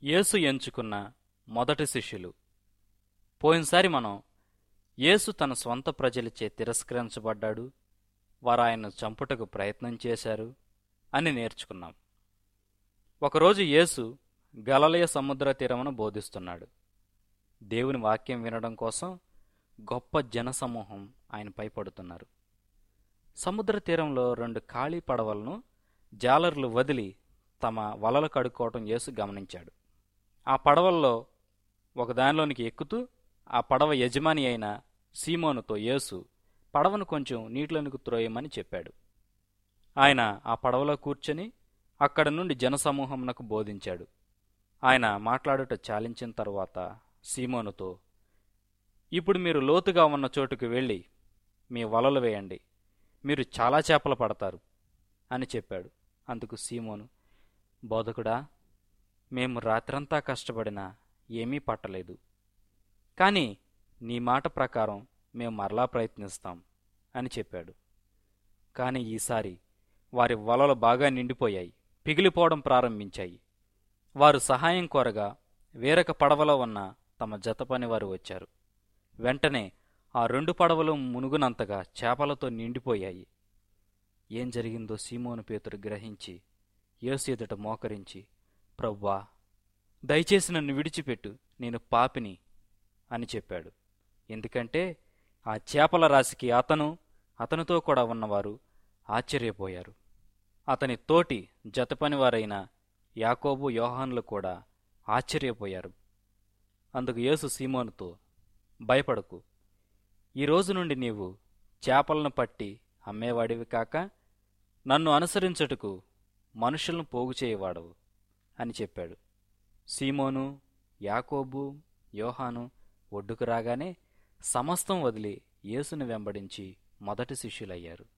యేసు ఎంచుకున్న మొదటి శిష్యులు పోయినసారి మనం యేసు తన స్వంత ప్రజలచే తిరస్కరించబడ్డాడు వారు ఆయన్ను చంపుటకు ప్రయత్నం చేశారు అని నేర్చుకున్నాం ఒకరోజు యేసు గలలయ సముద్ర తీరమున బోధిస్తున్నాడు దేవుని వాక్యం వినడం కోసం గొప్ప జనసమూహం ఆయనపై పడుతున్నారు సముద్ర తీరంలో రెండు ఖాళీ పడవలను జాలర్లు వదిలి తమ వలలు కడుక్కోవటం యేసు గమనించాడు ఆ పడవల్లో ఒకదానిలోనికి ఎక్కుతూ ఆ పడవ యజమాని అయిన సీమోనుతో యేసు పడవను కొంచెం నీటిలోనికి త్రోయమని చెప్పాడు ఆయన ఆ పడవలో కూర్చొని అక్కడ నుండి జనసమూహమునకు బోధించాడు ఆయన మాట్లాడుట చాలించిన తరువాత సీమోనుతో ఇప్పుడు మీరు లోతుగా ఉన్న చోటుకు వెళ్ళి మీ వలలు వేయండి మీరు చాలా చేపలు పడతారు అని చెప్పాడు అందుకు సీమోను బోధకుడా మేము రాత్రంతా కష్టపడినా ఏమీ పట్టలేదు కానీ నీ మాట ప్రకారం మేము మరలా ప్రయత్నిస్తాం అని చెప్పాడు కానీ ఈసారి వారి వలలు బాగా నిండిపోయాయి పిగిలిపోవడం ప్రారంభించాయి వారు సహాయం కోరగా వేరొక పడవలో ఉన్న తమ జత పని వారు వచ్చారు వెంటనే ఆ రెండు పడవలు మునుగునంతగా చేపలతో నిండిపోయాయి ఏం జరిగిందో సీమోను పేతురు గ్రహించి యేసు ఎదుట మోకరించి ప్రవ్వా దయచేసి నన్ను విడిచిపెట్టు నేను పాపిని అని చెప్పాడు ఎందుకంటే ఆ చేపల రాశికి అతను అతనితో కూడా ఉన్నవారు ఆశ్చర్యపోయారు అతని తోటి జతపనివారైన యాకోబు యోహాన్లు కూడా ఆశ్చర్యపోయారు అందుకు యేసు సీమోనుతో భయపడకు ఈ రోజు నుండి నీవు చేపలను పట్టి అమ్మేవాడివి కాక నన్ను అనుసరించుటకు మనుషులను పోగు చేయవాడవు అని చెప్పాడు సీమోను యాకోబు యోహాను ఒడ్డుకు రాగానే సమస్తం వదిలి యేసును వెంబడించి మొదటి శిష్యులయ్యారు